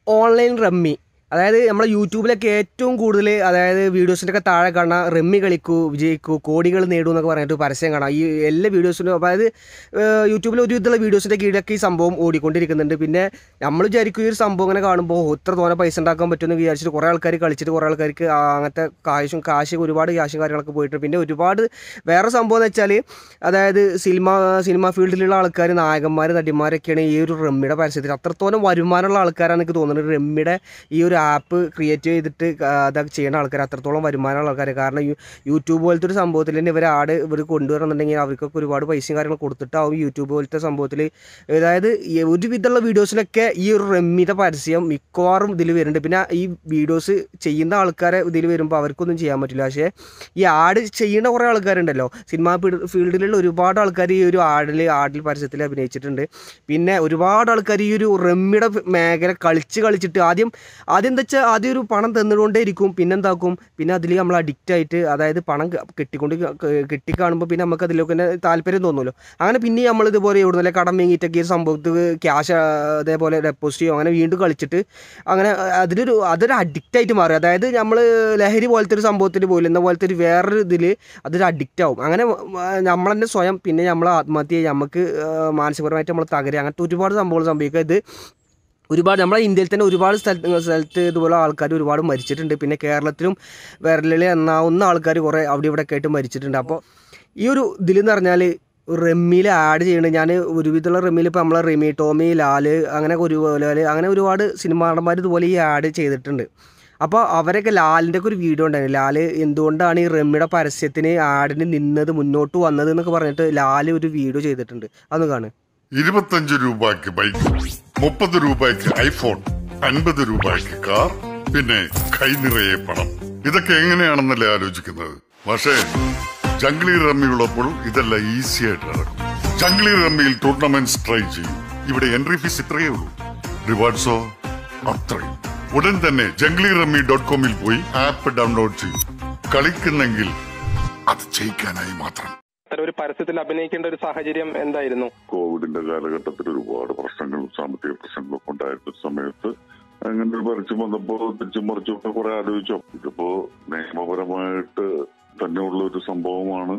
online rummy അതായത് നമ്മളെ യൂട്യൂബിലൊക്കെ ഏറ്റവും കൂടുതൽ അതായത് വീഡിയോസിൻ്റെ ഒക്കെ താഴെ കാണാം റമ്മി കളിക്കൂ വിജയിക്കൂ കോടികൾ നേടൂ എന്നൊക്കെ പറഞ്ഞിട്ട് പരസ്യം കാണാം ഈ എല്ലാ വീഡിയോസിലും അതായത് ഏഹ്, യൂട്യൂബിൽ ഒരു വിധമുള്ള വീഡിയോസിൻ്റെ കീഴിലൊക്കെ ഈ സംഭവം ഓടിക്കൊണ്ടിരിക്കുന്നുണ്ട് പിന്നെ നമ്മൾ വിചാരിക്കും ഈ ഒരു സംഭവം ഇങ്ങനെ കാണുമ്പോൾ "ഓ, ഇത്ര തോനെ പൈസ ഉണ്ടാക്കാൻ പറ്റുമെന്ന് വിചാരിച്ചിട്ട് കുറേ ആൾക്കാർ കളിച്ചിട്ട് കുറേ ആൾക്കാർക്ക് ആ അങ്ങനത്തെ കാശും കാശ് ഒരുപാട് കാശും കാര്യങ്ങളൊക്കെ പോയിട്ട് പിന്നെ ഒരുപാട് വേറെ സംഭവം എന്ന് വെച്ചാൽ അതായത് സിനിമ സിനിമ ഫീൽഡിലുള്ള ആൾക്കാർ നായകന്മാർ നടിമാരൊക്കെയാണ് ഈ ഒരു റമ്മിയുടെ പരസ്യത്തിൽ അത്രത്തോളം വരുമാനമുള്ള ആൾക്കാരാണ് എനിക്ക് തോന്നുന്നത് റമ്മിയുടെ ഈ ഒരു ആപ്പ് ക്രിയേറ്റ് ചെയ്തിട്ട് ആ, അതൊക്കെ ചെയ്യുന്ന ആൾക്കാർ അത്രത്തോളം വരുമാനമുള്ള ആൾക്കാർ കാരണം യൂ- യൂട്യൂബ് പോലത്തെ ഒരു സംഭവത്തിൽ തന്നെ ഇവർ ആട് ഇവർ കൊണ്ടുവരണമെന്നുണ്ടെങ്കിൽ അവർക്കൊക്കെ ഒരുപാട് പൈസയും കാര്യങ്ങളും കൊടുത്തിട്ടാവും യൂട്യൂബ് പോലത്തെ സംഭവത്തിൽ അതായത് ഈ ഒരുവിധമുള്ള വീഡിയോസിലൊക്കെ ഈ ഒരു റമ്മിയുടെ പരസ്യം മിക്കവാറും ഇതിൽ വരുന്നുണ്ട് പിന്നെ ഈ വീഡിയോസ് ചെയ്യുന്ന ആൾക്കാരെ ഇതിൽ വരുമ്പോൾ അവർക്കൊന്നും ചെയ്യാൻ പറ്റില്ല പക്ഷേ ഈ ആഡ് ചെയ്യുന്ന കുറേ ആൾക്കാരുണ്ടല്ലോ സിനിമാ ഫീൽഡിലുള്ള ഒരുപാട് ആൾക്കാർ ഈ ഒരു ആഡിൽ ആഡിൽ പരസ്യത്തിൽ അഭിനയിച്ചിട്ടുണ്ട് പിന്നെ ഒരുപാട് ആൾക്കാർ ഈ ഒരു റമ്മിയുടെ മേഖല കളിച്ച് കളിച്ചിട്ട് ആദ്യം ആദ്യം എന്താ വെച്ചാൽ ആദ്യം ഒരു പണം തന്നുകൊണ്ടേ ഇരിക്കും പിന്നെ എന്താക്കും പിന്നെ അതിൽ നമ്മൾ അഡിക്റ്റ് ആയിട്ട് അതായത് പണം ക- കെട്ടിക്കൊണ്ട് ക- ക- കെട്ടിക്കാണുമ്പോൾ പിന്നെ നമുക്ക് അതിലൊക്കെ തന്നെ താല്പര്യം തോന്നുമല്ലോ അങ്ങനെ പിന്നെ നമ്മൾ ഇതുപോലെ എവിടുന്നല്ലേ കടം വാങ്ങിയിട്ടൊക്കെ ഈ സംഭവത്ത് ക്യാഷ് അതേപോലെ ഡെപ്പോസിറ്റ് ചെയ്യും അങ്ങനെ വീണ്ടും കളിച്ചിട്ട് അങ്ങനെ അതിലൊരു അതൊരു അഡിക്റ്റ് ആയിട്ട് മാറി അതായത് നമ്മൾ ലഹരി പോലത്തെ ഒരു സംഭവത്തിൽ പോലും എന്ന പോലത്തെ ഒരു വേറൊരു ഇതിൽ അതൊരു അഡിക്റ്റ് ആവും അങ്ങനെ നമ്മൾ തന്നെ സ്വയം പിന്നെ നമ്മൾ ആത്മഹത്യ ചെയ്യും നമുക്ക് മാനസികപരമായിട്ട് നമ്മൾ തകരുക അങ്ങനത്തെ ഒരുപാട് സംഭവങ്ങൾ സംഭവിക്കുക ഇത് ഒരുപാട് നമ്മളെ ഇന്ത്യയിൽ തന്നെ ഒരുപാട് സ്ഥലത്ത് സ്ഥലത്ത് ഇതുപോലെ ആൾക്കാർ ഒരുപാട് മരിച്ചിട്ടുണ്ട് പിന്നെ കേരളത്തിലും വിരലിൽ എണ്ണാവുന്ന ആൾക്കാർ കുറേ അവിടെ ഇവിടെ ഒക്കെ ആയിട്ട് മരിച്ചിട്ടുണ്ട് അപ്പോൾ ഈ ഒരു ഇതിലെന്ന് പറഞ്ഞാൽ റമ്മിയിൽ ആഡ് ചെയ്യണത് ഞാൻ ഒരുവിധമുള്ള റമ്മിയിൽ ഇപ്പോൾ നമ്മളെ റിമി ടോമി ലാല് അങ്ങനെ ഒരുപോലെ അങ്ങനെ ഒരുപാട് സിനിമാ നടന്മാർ ഇതുപോലെ ഈ ആഡ് ചെയ്തിട്ടുണ്ട് അപ്പോൾ അവരൊക്കെ ലാലിൻ്റെ ഒക്കെ ഒരു വീഡിയോ ഉണ്ടായിരുന്നു ലാല് എന്തുകൊണ്ടാണ് ഈ റമ്മിയുടെ പരസ്യത്തിന് ആഡിന് നിന്നത് മുന്നോട്ട് വന്നത് എന്നൊക്കെ പറഞ്ഞിട്ട് ലാല് ഒരു വീഡിയോ ചെയ്തിട്ടുണ്ട് അതൊന്ന് കാണുക ഇരുപത്തഞ്ച് രൂപയ്ക്ക് ബൈക്ക് മുപ്പത് രൂപയ്ക്ക് ഐഫോൺ അൻപത് രൂപയ്ക്ക് കാർ പിന്നെ കൈ നിറയെ പണം ഇതൊക്കെ എങ്ങനെയാണെന്നല്ലേ ആലോചിക്കുന്നത് പക്ഷേ ജംഗ്ലി റമ്മി ഉള്ളപ്പോൾ ഇതെല്ലാം ഈസി ആയിട്ട് നടക്കും ജംഗ്ലി റമ്മിയിൽ ടൂർണമെന്റ്സ് ട്രൈ ചെയ്യും ഇവിടെ എൻട്രി ഫീസ് ഇത്രയേ ഉള്ളൂ റിവാർഡ്സോ അത്രയും ഉടൻ തന്നെ ജംഗ്ലി റമ്മി ഡോട്ട് കോമിൽ പോയി ആപ്പ് ഡൗൺലോഡ് ചെയ്യും കളിക്കുന്നെങ്കിൽ അത് ജയിക്കാനായി മാത്രം അത്തരം ഒരു പരസ്യത്തിൽ അഭിനയിക്കേണ്ട ഒരു സാഹചര്യം എന്തായിരുന്നു കോവിഡിന്റെ കാലഘട്ടത്തിൽ ഒരുപാട് പ്രശ്നങ്ങളും സാമ്പത്തിക പ്രശ്നങ്ങളൊക്കെ ഉണ്ടായിരുന്ന സമയത്ത് അങ്ങനെ ഒരു പരസ്യം വന്നപ്പോ തിരിച്ചും മറിച്ചൊക്കെ കുറെ ആലോചിച്ചു ഇതിപ്പോ നിയമപരമായിട്ട് തന്നെയുള്ള ഒരു സംഭവമാണ്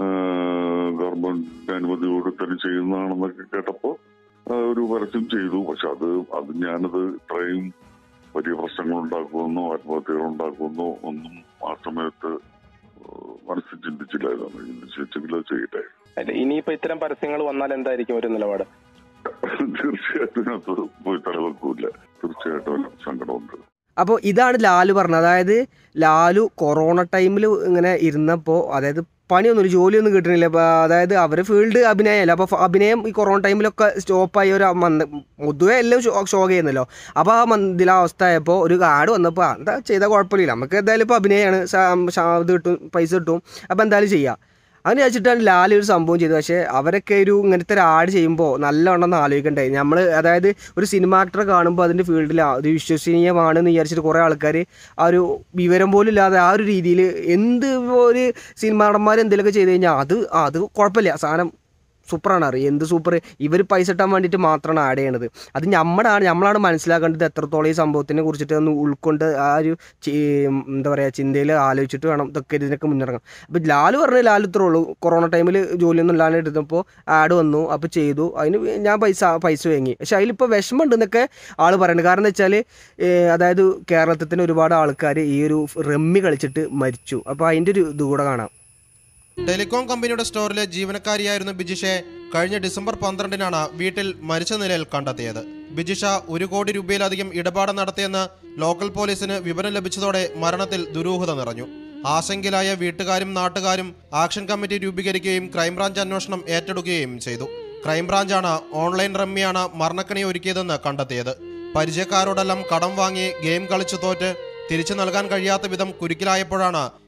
ആഹ് ഗവൺമെന്റ് അനുമതിയോട് തന്നെ ചെയ്യുന്നതാണെന്നൊക്കെ കേട്ടപ്പോ ആഹ് ഒരു പരസ്യം ചെയ്തു പക്ഷെ അത് അത് ഞാനത് ഇത്രയും വലിയ പ്രശ്നങ്ങൾ ഉണ്ടാക്കുമെന്നോ ആത്മഹത്യകൾ ഉണ്ടാക്കുമെന്നോ ഒന്നും ആ സമയത്ത് ആഹ് മനസ്സിൽ ചിന്തിച്ചില്ലായിരുന്നു ചിന്തിച്ചെങ്കിൽ അത് ചെയ്യട്ടെ അല്ല, ഇനിയിപ്പോ ഇത്തരം പരസ്യങ്ങൾ വന്നാൽ എന്തായിരിക്കും ഒരു നിലപാട് തീർച്ചയായിട്ടും ഇതിനകത്ത് പോയി തലവെക്കൂല തീർച്ചയായിട്ടും അതിന് സങ്കടമുണ്ട് അപ്പോൾ ഇതാണ് ലാലു പറഞ്ഞത് അതായത് ലാലു കൊറോണ ടൈമിൽ ഇങ്ങനെ ഇരുന്നപ്പോൾ അതായത് പണിയൊന്നും ജോലിയൊന്നും കിട്ടണില്ല അപ്പോൾ അതായത് അവർ ഫീൽഡ് അഭിനയമല്ല അപ്പോൾ അഭിനയം ഈ കൊറോണ ടൈമിലൊക്കെ സ്റ്റോപ്പായി ഒരു മന്ത് പൊതുവെ എല്ലാം ഷോ ഷോ ചെയ്യുന്നല്ലോ അപ്പോൾ ആ മന്തിലെ അവസ്ഥ ആയപ്പോൾ ഒരു കാർഡ് വന്നപ്പോൾ എന്താ ചെയ്താൽ കുഴപ്പമില്ല നമുക്ക് എന്തായാലും ഇപ്പോൾ അഭിനയമാണ് ശ- ശ- ഇത് കിട്ടും പൈസ കിട്ടും അപ്പോൾ എന്തായാലും ചെയ്യാം അങ്ങനെ വെച്ചിട്ടാണ് ലാൽ ഒരു സംഭവം ചെയ്തത് പക്ഷേ അവരൊക്കെ ഒരു ഇങ്ങനത്തെ ഒരു ആഡ് ചെയ്യുമ്പോൾ നല്ലവണ്ണം ഒന്ന് ആലോചിക്കണ്ടേ നമ്മൾ അതായത് ഒരു സിനിമ ആക്ടറെ കാണുമ്പോൾ അതിൻ്റെ ഫീൽഡിൽ അത് വിശ്വസനീയമാണെന്ന് വിചാരിച്ചിട്ട് കുറേ ആൾക്കാർ ആ ഒരു വിവരം പോലും ഇല്ലാതെ ആ ഒരു രീതിയിൽ എന്ത് ഒരു സിനിമ നടന്മാർ എന്തെങ്കിലുമൊക്കെ ചെയ്ത് കഴിഞ്ഞാൽ അത് അത് കുഴപ്പമില്ല സാധനം സൂപ്പറാണ് അറിയാം എന്ത് സൂപ്പർ ഇവർ പൈസ ഇട്ടാൻ വേണ്ടിയിട്ട് മാത്രമാണ് ആഡ് ചെയ്യണത് അത് നമ്മളാണ് നമ്മളാണ് മനസ്സിലാക്കേണ്ടത് എത്രത്തോളം ഈ സംഭവത്തിനെ കുറിച്ചിട്ട് ഒന്ന് ഉൾക്കൊണ്ട് ആ ഒരു ചി- എന്താ പറയുക ചിന്തയിൽ ആലോചിച്ചിട്ട് വേണം ഇതൊക്കെ ഇതിനൊക്കെ മുന്നിറങ്ങാം അപ്പോൾ ലാല് പറഞ്ഞ ലാല് ഇത്രേ ഉള്ളൂ കൊറോണ ടൈമിൽ ജോലിയൊന്നും ഇല്ലാണ്ട് എടുത്തപ്പോൾ ആഡ് വന്നു അപ്പോൾ ചെയ്തു അതിന് ഞാൻ പൈസ പൈസ വാങ്ങി പക്ഷെ അതിലിപ്പോൾ വിഷമമുണ്ട് എന്നൊക്കെ ആൾ പറയുന്നത് കാരണം എന്താ വെച്ചാൽ അതായത് കേരളത്തിൽ തന്നെ ഒരുപാട് ആൾക്കാർ ഈ ഒരു റമ്മി കളിച്ചിട്ട് മരിച്ചു അപ്പോൾ അതിൻ്റെ ഒരു ഇത് കൂടെ കാണാം ടെലികോം കമ്പനിയുടെ സ്റ്റോറിലെ ജീവനക്കാരിയായിരുന്ന ബിജിഷെ കഴിഞ്ഞ ഡിസംബർ പന്ത്രണ്ടിനാണ് വീട്ടിൽ മരിച്ച നിലയിൽ കണ്ടെത്തിയത് ബിജിഷ ഒരു കോടി രൂപയിലധികം ഇടപാട് നടത്തിയെന്ന് ലോക്കൽ പോലീസിന് വിവരം ലഭിച്ചതോടെ മരണത്തിൽ ദുരൂഹത നിറഞ്ഞു ആശങ്കയിലായ വീട്ടുകാരും നാട്ടുകാരും ആക്ഷൻ കമ്മിറ്റി രൂപീകരിക്കുകയും ക്രൈംബ്രാഞ്ച് അന്വേഷണം ഏറ്റെടുക്കുകയും ചെയ്തു ക്രൈംബ്രാഞ്ചാണ് ഓൺലൈൻ റമ്മിയാണ് മരണക്കണി ഒരുക്കിയതെന്ന് കണ്ടെത്തിയത് പരിചയക്കാരോടെല്ലാം കടം വാങ്ങി ഗെയിം കളിച്ചു തോറ്റ് തിരിച്ചു നൽകാൻ കഴിയാത്ത വിധം കുരുക്കിലായപ്പോഴാണ്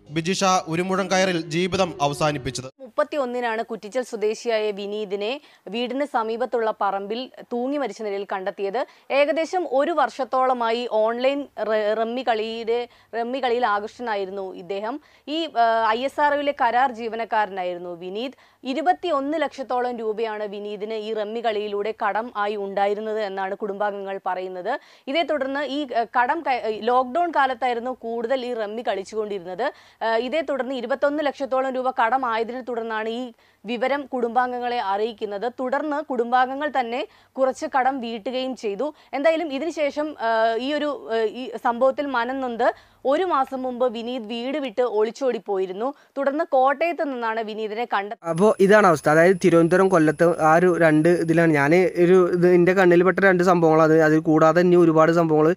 ബിജിഷ ഉരുമുഴം കയറിൽ ജീവിതം അവസാനിപ്പിച്ചത് മുപ്പത്തി ഒന്നിനാണ് കുറ്റിച്ചൽ സ്വദേശിയായ വിനീതിനെ വീടിന് സമീപത്തുള്ള പറമ്പിൽ തൂങ്ങി മരിച്ച നിലയിൽ കണ്ടെത്തിയത് ഏകദേശം ഒരു വർഷത്തോളമായി ഓൺലൈൻ റെ- റമ്മി കളിയുടെ റമ്മി കളിയിൽ ആകർഷനായിരുന്നു ഇദ്ദേഹം ഈ ഐ എസ് ആർ കരാർ ജീവനക്കാരനായിരുന്നു വിനീത് ഇരുപത്തി ഒന്ന് ലക്ഷത്തോളം രൂപയാണ് വിനീതിന് ഈ റമ്മി കളിയിലൂടെ കടം ആയി ഉണ്ടായിരുന്നത് എന്നാണ് കുടുംബാംഗങ്ങൾ പറയുന്നത് ഇതേ തുടർന്ന് ഈ ഏഹ്, കടം ക- ഏഹ്, ലോക്ക്ഡൌൺ കാലത്തായിരുന്നു കൂടുതൽ ഈ റമ്മി കളിച്ചുകൊണ്ടിരുന്നത് ഏഹ്, ഇതേ തുടർന്ന് ഇരുപത്തൊന്ന് ലക്ഷത്തോളം രൂപ കടം ആയതിനെ തുടർന്നാണ് ഈ വിവരം കുടുംബാംഗങ്ങളെ അറിയിക്കുന്നത് തുടർന്ന് കുടുംബാംഗങ്ങൾ തന്നെ കുറച്ച് കടം വീട്ടുകയും ചെയ്തു എന്തായാലും ഇതിനുശേഷം ഏഹ്, ഈ ഒരു ഏഹ്, ഈ സംഭവത്തിൽ മനം നൊന്ത് ഒരു മാസം മുമ്പ് വിനീത് വീട് വിട്ട് ഒളിച്ചോടി പോയിരുന്നു തുടർന്ന് കോട്ടയത്ത് നിന്നാണ് വിനീതിനെ കണ്ടെത്തിയത് അപ്പോൾ ഇതാണ് അവസ്ഥ അതായത് തിരുവനന്തപുരം കൊല്ലത്ത് ആ ഒരു രണ്ട് ഇതിലാണ് ഞാൻ ഒരു ഇത് എൻ്റെ കണ്ണിൽപ്പെട്ട രണ്ട് സംഭവങ്ങളാണ് അത് അതിൽ കൂടാതെ ഇനി ഒരുപാട് സംഭവങ്ങൾ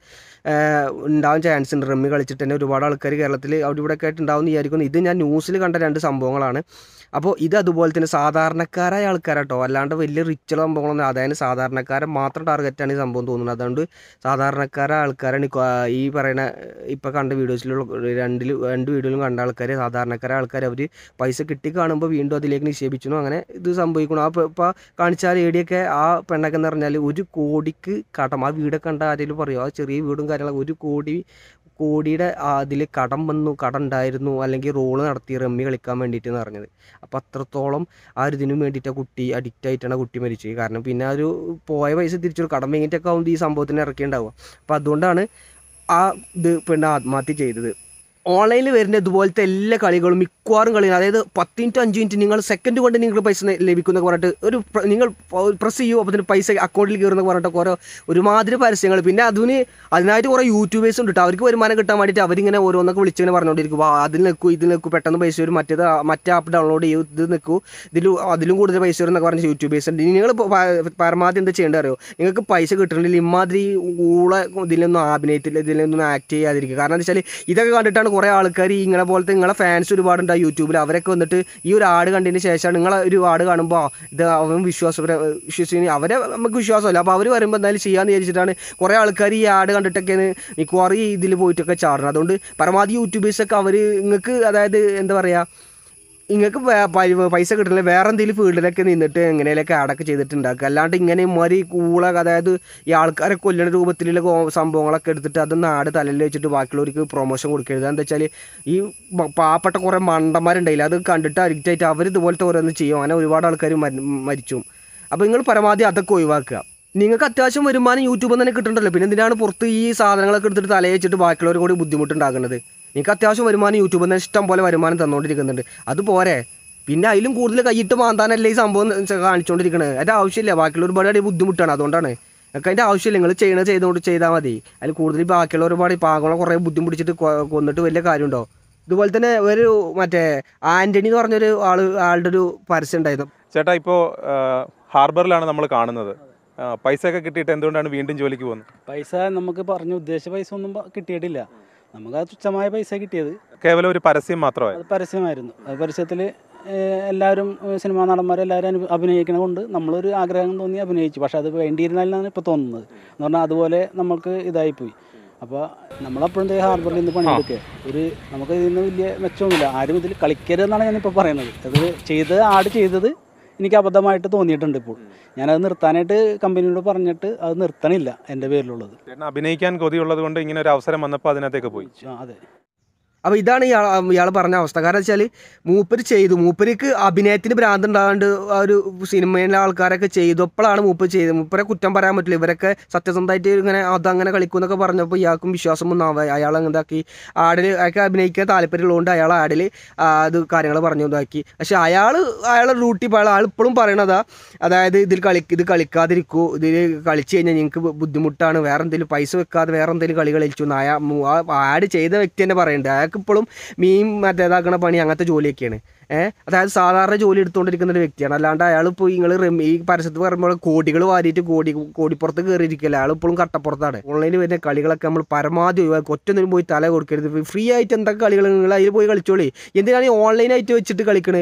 ഉണ്ടാവാൻ ചാൻസ് ഉണ്ട് റമ്മി കളിച്ചിട്ട് തന്നെ ഒരുപാട് ആൾക്കാർ കേരളത്തിൽ അവിടെ ഇവിടെ ഒക്കെ ആയിട്ട് ഉണ്ടാവും എന്ന് വിചാരിക്കുന്നു ഇത് ഞാൻ ന്യൂസിൽ കണ്ട രണ്ട് സംഭവങ്ങളാണ് അപ്പോൾ ഇത് അതുപോലെ തന്നെ സാധാരണക്കാരായ ആൾക്കാരാട്ടോ അല്ലാണ്ട് വലിയ റിച്ചുള്ള സംഭവങ്ങളൊന്നും അതായത് സാധാരണക്കാരെ മാത്രം ടാർഗറ്റാണ് ഈ സംഭവം തോന്നുന്നത് അതുകൊണ്ട് സാധാരണക്കാരായ ആൾക്കാരാണ് ഈ കൊ- ഈ പറയുന്ന ഇപ്പോൾ കണ്ട വീഡിയോസിലുള്ള രണ്ടിൽ രണ്ട് വീഡിയോയിലും കണ്ട ആൾക്കാർ സാധാരണക്കാരായ ആൾക്കാർ അവർ പൈസ കിട്ടി കാണുമ്പോൾ വീണ്ടും അതിലേക്ക് നിക്ഷേപിച്ചു അങ്ങനെ ഇത് സംഭവിക്കണം ആ ഇപ്പോൾ കാണിച്ചാൽ ഏടിയൊക്കെ ആ പെണ്ണൊക്കെ എന്ന് പറഞ്ഞാൽ ഒരു കോടിക്ക് കടം ആ വീടൊക്കെ കണ്ട ആരെങ്കിലും പറയുമോ ആ ചെറിയ വീടും കാര്യങ്ങളൊക്കെ ഒരു കോടി കോടിയുടെ അതിൽ കടം വന്നു കടം ഉണ്ടായിരുന്നു അല്ലെങ്കിൽ റോള് നടത്തി റമ്മി കളിക്കാൻ വേണ്ടിയിട്ട് എന്ന് പറഞ്ഞത് അപ്പോൾ അത്രത്തോളം ആ ഒരു ഇതിനും വേണ്ടിയിട്ട് ആ കുട്ടി അഡിക്റ്റ് ആയിട്ടാണ് ആ കുട്ടി മരിച്ചത് കാരണം പിന്നെ ആ ഒരു പോയ പൈസ തിരിച്ചു കടം വാങ്ങിയിട്ടൊക്കെ ആവുമ്പോൾ ഈ സംഭവത്തിന് ഇറക്കിയിട്ടുണ്ടാവുക അപ്പോൾ അതുകൊണ്ടാണ് ആ ഇത് പെണ്ണ് ആത്മഹത്യ ചെയ്തത് ഓൺലൈനിൽ വരുന്ന ഇതുപോലത്തെ എല്ലാ കളികളും മിക്കവാറും കളികൾ അതായത് പത്ത് മിനിറ്റ് അഞ്ച് മിനിറ്റ് നിങ്ങൾ സെക്കൻഡ് കൊണ്ട് നിങ്ങൾക്ക് പൈസ ലഭിക്കുന്നൊക്കെ പറഞ്ഞിട്ട് ഒരു പ്ര- നിങ്ങൾ പ്രസ് ചെയ്യൂ അപ്പോൾ തന്നെ പൈസ അക്കൗണ്ടിൽ കയറുന്നൊക്കെ പറഞ്ഞിട്ട് ഓരോ ഒരുമാതിരി പരസ്യങ്ങൾ പിന്നെ അതിന് അതിനായിട്ട് കുറേ യൂട്യൂബേഴ്സ് ഉണ്ട് കേട്ടോ അവർക്ക് വരുമാനം കിട്ടാൻ വേണ്ടിയിട്ട് അവരിങ്ങനെ ഓരോന്നൊക്കെ വിളിച്ചിങ്ങനെ പറഞ്ഞുകൊണ്ടിരിക്കും "വാ, അതിൽ നിൽക്കൂ ഇതിൽ നിൽക്കൂ പെട്ടെന്ന് പൈസ വരും മറ്റേത് ആ- മറ്റേ ആപ്പ് ഡൗൺലോഡ് ചെയ്യൂ ഇത് നിൽക്കൂ ഇതിൽ അതിലും കൂടുതൽ പൈസ വരും എന്നൊക്കെ പറഞ്ഞ യൂട്യൂബേഴ്സ് ഉണ്ട് നിങ്ങൾ പരമാവധി എന്താ ചെയ്യേണ്ടത് അറിയോ നിങ്ങൾക്ക് പൈസ കിട്ടണമെങ്കിൽ ഇമാതിരി ഊള ഇതിലൊന്നും അഭിനയത്തിൽ ഇതിലൊന്നും ആക്ട് ചെയ്യാതിരിക്കുക കാരണം എന്താ വെച്ചാൽ ഇതൊക്കെ കണ്ടിട്ടാണ് കുറേ ആൾക്കാർ ഈ ഇങ്ങനെ പോലത്തെ നിങ്ങളെ ഫാൻസ് ഒരുപാടുണ്ട് യൂട്യൂബിൽ അവരൊക്കെ വന്നിട്ട് ഈ ഒരു ആട് കണ്ടതിന് ശേഷമാണ് നിങ്ങളെ ഒരു ആട് കാണുമ്പോൾ ആ, ഇത് അവൻ വിശ്വാസപര വിശ്വസിക്കുന്ന അവരെ നമുക്ക് വിശ്വാസമല്ല അപ്പോൾ അവർ വരുമ്പോൾ എന്തായാലും ചെയ്യാമെന്ന് വിചാരിച്ചിട്ടാണ് കുറേ ആൾക്കാർ ഈ ആട് കണ്ടിട്ടൊക്കെയാണ് മിക്കവാറും ഈ ഇതിൽ പോയിട്ടൊക്കെ ചാടുന്നത് അതുകൊണ്ട് പരമാവധി യൂട്യൂബേഴ്സൊക്കെ അവർ നിങ്ങൾക്ക് അതായത് എന്താ പറയുക നിങ്ങൾക്ക് പൈസ കിട്ടണില്ല വേറെ എന്തെങ്കിലും ഫീൽഡിലൊക്കെ നിന്നിട്ട് എങ്ങനെയൊക്കെ ആഡൊക്കെ ചെയ്തിട്ടുണ്ടാക്കുക അല്ലാണ്ട് ഇങ്ങനെ ഇമാതിരി കൂള അതായത് ഈ ആൾക്കാരെ കൊല്ലണ രൂപത്തിലുള്ള കോ- സംഭവങ്ങളൊക്കെ എടുത്തിട്ട് അത് നാട് തലയിൽ വെച്ചിട്ട് ബാക്കിയുള്ളവർക്ക് പ്രൊമോഷൻ കൊടുക്കരുത് എന്താ വെച്ചാൽ ഈ മ- പാവപ്പെട്ട കുറേ മണ്ടന്മാരുണ്ടായില്ല അത് കണ്ടിട്ട് അഡിക്റ്റ് ആയിട്ട് അവർ ഇതുപോലത്തെ ഓരോന്ന് ചെയ്യും അങ്ങനെ ഒരുപാട് ആൾക്കാർ മരിച്ചു അപ്പോൾ നിങ്ങൾ പരമാവധി അതൊക്കെ ഒഴിവാക്കുക നിങ്ങൾക്ക് അത്യാവശ്യം വരുമാനം യൂട്യൂബിൽ നിന്ന് തന്നെ കിട്ടണ്ടല്ലോ പിന്നെ എന്തിനാണ് പുറത്ത് ഈ സാധനങ്ങളൊക്കെ എടുത്തിട്ട് തലയിൽ വെച്ചിട്ട് ബാക്കിയുള്ളവർ കൂടി ബുദ്ധിമുട്ടുണ്ടാക്കുന്നത് നിങ്ങൾക്ക് അത്യാവശ്യം വരുമാനം യൂട്യൂബിൽ നിന്ന് ഇഷ്ടം പോലെ വരുമാനം തന്നുകൊണ്ടിരിക്കുന്നുണ്ട് അത് പോരെ പിന്നെ അതിലും കൂടുതൽ കൈയിട്ട് മാന്താനല്ലേ ഈ സംഭവം കാണിച്ചുകൊണ്ടിരിക്കുന്നത് അതിൻ്റെ ആവശ്യമില്ല ബാക്കിയുള്ള ഒരുപാട് ബുദ്ധിമുട്ടാണ് അതുകൊണ്ടാണ് നിങ്ങൾക്ക് അതിൻ്റെ ആവശ്യമില്ല നിങ്ങൾ ചെയ്യണത് ചെയ്തുകൊണ്ട് ചെയ്താൽ മതി അതിൽ കൂടുതൽ ബാക്കിയുള്ള ഒരുപാട് പാകങ്ങളെ കുറേ ബുദ്ധിമുട്ടിച്ചിട്ട് കൊ- കൊന്നിട്ട് വലിയ കാര്യമുണ്ടോ ഇതുപോലെ തന്നെ ഒരു മറ്റേ ആൻ്റണി എന്ന് പറഞ്ഞൊരു ആള് ആളുടെ ഒരു പരസ്യം ഉണ്ടായിരുന്നു ചേട്ടാ ഇപ്പോൾ ഹാർബറിലാണ് നമ്മൾ കാണുന്നത് ആ, പൈസ ഒക്കെ കിട്ടിയിട്ട് എന്തുകൊണ്ടാണ് വീണ്ടും ജോലിക്ക് പോകുന്നത് പൈസ നമുക്ക് പറഞ്ഞ ഉദ്ദേശിച്ച പൈസ ഒന്നും പ- കിട്ടിയിട്ടില്ല നമുക്ക് ആ തുച്ഛമായ പൈസ കിട്ടിയത് കേവലം ഒരു പരസ്യം മാത്രമായി അത് പരസ്യമായിരുന്നു അത് പരസ്യത്തിൽ എല്ലാവരും ഏഹ്, സിനിമാ നടന്മാരെല്ലാവരും അനു അഭിനയിക്കണ കൊണ്ട് നമ്മളൊരു ആഗ്രഹം തോന്നി അഭിനയിച്ചു പക്ഷെ അത് വേണ്ടിയിരുന്നാലാണ് ഇപ്പോൾ തോന്നുന്നത് എന്ന് പറഞ്ഞാൽ അതുപോലെ നമുക്ക് ഇതായിപ്പോയി അപ്പോൾ നമ്മളപ്പോഴും ഹാർബറിൽ നിന്ന് പണിയെടുക്കുക ഒരു നമുക്ക് ഇതിൽ നിന്ന് വലിയ മെച്ചമൊന്നുമില്ല ആരും ഇതിൽ കളിക്കരുതെന്നാണ് ഞാനിപ്പോൾ പറയുന്നത് അത് ചെയ്തത് ആട് ചെയ്തത് എനിക്ക് അബദ്ധമായിട്ട് തോന്നിയിട്ടുണ്ട് ഇപ്പോൾ ഞാനത് നിർത്താനായിട്ട് കമ്പനിയോട് പറഞ്ഞിട്ട് അത് നിർത്തണില്ല എൻ്റെ പേരിലുള്ളത് ചേട്ടൻ അഭിനയിക്കാൻ കൊതിയുള്ളത് കൊണ്ട് ഇങ്ങനെ ഒരു അവസരം വന്നപ്പോൾ അതിനകത്തേക്ക് പോയി ആ, അതെ അപ്പോൾ ഇതാണ് ഇയാൾ ഇയാൾ പറഞ്ഞ അവസ്ഥ കാരണം വെച്ചാൽ മൂപ്പര് ചെയ്തു മൂപ്പർക്ക് അഭിനയത്തിന് ഭ്രാന്ത് ഉണ്ടാകാണ്ട് ആ ഒരു സിനിമയിലെ ആൾക്കാരൊക്കെ ചെയ്തപ്പോഴാണ് മൂപ്പർ ചെയ്തത് മൂപ്പരെ കുറ്റം പറയാൻ പറ്റില്ല ഇവരൊക്കെ സത്യസന്ധമായിട്ട് ഇങ്ങനെ അതങ്ങനെ കളിക്കുമെന്നൊക്കെ പറഞ്ഞപ്പോൾ ഇയാൾക്കും വിശ്വാസം ഒന്നും ആവാ അയാൾ എന്താക്കി ആടിൽ അയാൾക്ക് അഭിനയിക്കാൻ താല്പര്യമുള്ളതുകൊണ്ട് അയാൾ ആടിൽ അത് കാര്യങ്ങൾ പറഞ്ഞു ഇതാക്കി പക്ഷെ അയാൾ അയാളെ ഡ്യൂട്ടി അയാൾ ഇപ്പോഴും പറയണതാ അതായത് ഇതിൽ കളി ഇത് കളിക്കാതിരിക്കൂ ഇതിൽ കളിച്ചു കഴിഞ്ഞാൽ നിങ്ങൾക്ക് ബുദ്ധിമുട്ടാണ് വേറെ എന്തെങ്കിലും പൈസ വെക്കാതെ വേറെ എന്തെങ്കിലും കളി കളിച്ചു എന്ന് അയാൾ ആഡ് ചെയ്ത വ്യക്തി തന്നെ പറയുന്നുണ്ട് അയാൾക്ക് ഇപ്പോഴും മീൻ മറ്റേതാക്കണ പണി അങ്ങനത്തെ ജോലിയൊക്കെയാണ് ഏഹ് അതായത് സാധാരണ ജോലി എടുത്തുകൊണ്ടിരിക്കുന്ന ഒരു വ്യക്തിയാണ് അല്ലാണ്ട് അയാൾ ഇപ്പോൾ നിങ്ങൾ ഈ പരസ്യത്ത് പറയുമ്പോൾ കോടികൾ വാരിയിട്ട് കോടി കോടിപ്പുറത്ത് കയറിയിരിക്കില്ല അയാൾ ഇപ്പോഴും കട്ടപ്പുറത്താണ് ഓൺലൈനിൽ വരുന്ന കളികളൊക്കെ നമ്മൾ പരമാവധി ഒഴിവാക്കി ഒറ്റൊന്നിനും പോയി തല കൊടുക്കരുത് ഫ്രീ ആയിട്ട് എന്തൊക്കെ കളികൾ നിങ്ങൾ അതിൽ പോയി കളിച്ചോളി എന്തിനാണ് ഈ ഓൺലൈനായിട്ട് വെച്ചിട്ട് കളിക്കണേ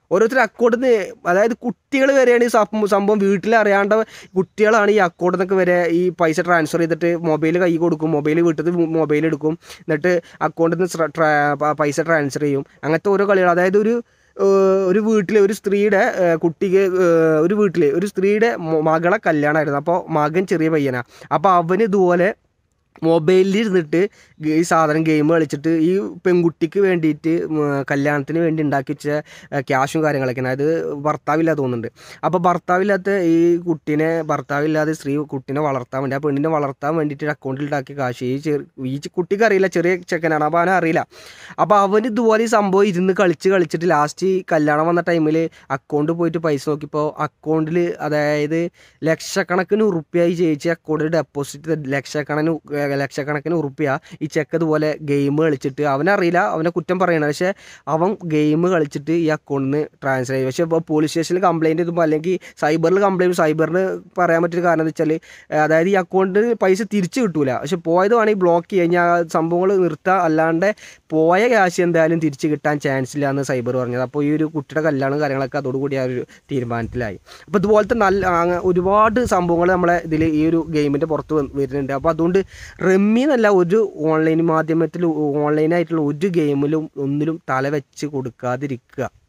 ഓരോരുത്തർ അക്കൗണ്ടിൽ നിന്ന് അതായത് കുട്ടികൾ വരെയാണ് ഈ സം- സംഭവം വീട്ടിൽ അറിയാണ്ട കുട്ടികളാണ് ഈ അക്കൗണ്ടിൽ നിന്നൊക്കെ വരെ ഈ പൈസ ട്രാൻസ്ഫർ ചെയ്തിട്ട് മൊബൈൽ കൈ കൊടുക്കും മൊബൈൽ വീട്ടിൽ മൊബൈൽ എടുക്കും എന്നിട്ട് അക്കൗണ്ടിൽ നിന്ന് ശ്ര- ട്രാ- പ- പൈസ ട്രാൻസ്ഫർ ചെയ്യും അങ്ങനത്തെ ഓരോ കളികൾ അതായത് ഒരു ഏഹ്, ഒരു വീട്ടിൽ ഒരു സ്ത്രീയുടെ ഏഹ്, കുട്ടിക്ക് ഏഹ്, ഒരു വീട്ടിൽ ഒരു സ്ത്രീയുടെ മೊ- മകളെ കല്യാണമായിരുന്നു അപ്പോൾ മകൻ ചെറിയ പയ്യനാണ് അപ്പോൾ അവന് ഇതുപോലെ മൊബൈലിൽ ഇരുന്നിട്ട് ഗ- ഈ സാധനം ഗെയിം കളിച്ചിട്ട് ഈ പെൺകുട്ടിക്ക് വേണ്ടിയിട്ട് ഉം, കല്യാണത്തിന് വേണ്ടി ഉണ്ടാക്കി വെച്ച ഏഹ്, ക്യാഷും കാര്യങ്ങളൊക്കെയാണ് അത് ഭർത്താവില്ലാതെ തോന്നുന്നുണ്ട് അപ്പോൾ ഭർത്താവില്ലാത്ത ഈ കുട്ടീനെ ഭർത്താവില്ലാതെ സ്ത്രീ കുട്ടീനെ വളർത്താൻ വേണ്ടി ആ പെണ്ണിനെ വളർത്താൻ വേണ്ടിയിട്ട് അക്കൗണ്ടിൽ ഉണ്ടാക്കിയ കാശ് ഈ ചെറു ഈ ചെ- കുട്ടിക്ക് അറിയില്ല ചെറിയ ചെക്കനാണ് അപ്പോൾ അവനെ അറിയില്ല അപ്പോൾ അവന് ഇതുപോലെ ഈ സംഭവം ഇരുന്ന് കളിച്ച് കളിച്ചിട്ട് ലാസ്റ്റ് കല്യാണം വന്ന ടൈമിൽ അക്കൗണ്ട് പോയിട്ട് പൈസ നോക്കിയപ്പോൾ അക്കൗണ്ടിൽ അതായത് ലക്ഷക്കണക്കിന് ഉറുപ്പ്യായി ചേച്ചി അക്കൗണ്ടിൽ ഡെപ്പോസിറ്റ് ലക്ഷക്കണക്കിന് ഉ- ലക്ഷക്കണക്കിന് ഉറുപ്പ്യ ഈ ചെക്ക് ഇതുപോലെ ഗെയിം കളിച്ചിട്ട് അവനറിയില്ല അവനെ കുറ്റം പറയണം പക്ഷേ അവൻ ഗെയിം കളിച്ചിട്ട് ഈ അക്കൗണ്ടിൽ നിന്ന് ട്രാൻസ്ഫർ ചെയ്യും പക്ഷേ ഇപ്പോൾ പോലീസ് സ്റ്റേഷനിൽ കംപ്ലയിൻറ്റ് ചെയ്തുമ്പോൾ അല്ലെങ്കിൽ സൈബറിൽ കംപ്ലയിൻറ്റ് സൈബറിന് പറയാൻ പറ്റിയ കാരണം എന്ന് വെച്ചാൽ അതായത് ഈ അക്കൗണ്ടിൽ പൈസ തിരിച്ച് കിട്ടൂല പക്ഷെ പോയത് വേണമെങ്കിൽ ബ്ലോക്ക് കഴിഞ്ഞാൽ സംഭവങ്ങൾ നിർത്താം അല്ലാണ്ട് പോയ ക്യാഷ് എന്തായാലും തിരിച്ച് കിട്ടാൻ ചാൻസ് ഇല്ല എന്ന് സൈബർ പറഞ്ഞത് അപ്പോൾ ഈ ഒരു കുട്ടിയുടെ കല്യാണം കാര്യങ്ങളൊക്കെ അതോടുകൂടി ആ ഒരു തീരുമാനത്തിലായി അപ്പോൾ ഇതുപോലത്തെ നല്ല അങ്ങ- ഒരുപാട് സംഭവങ്ങൾ നമ്മളെ ഇതിൽ ഈ ഒരു ഗെയിമിൻ്റെ പുറത്ത് വന്ന് വരുന്നുണ്ട് അപ്പോൾ അതുകൊണ്ട് റമ്മി എന്നല്ല ഒരു ഓൺലൈൻ മാധ്യമത്തിൽ ഓൺലൈനായിട്ടുള്ള ഒരു ഗെയിമിലും ഒന്നിലും തല വെച്ച് കൊടുക്കാതിരിക്കുക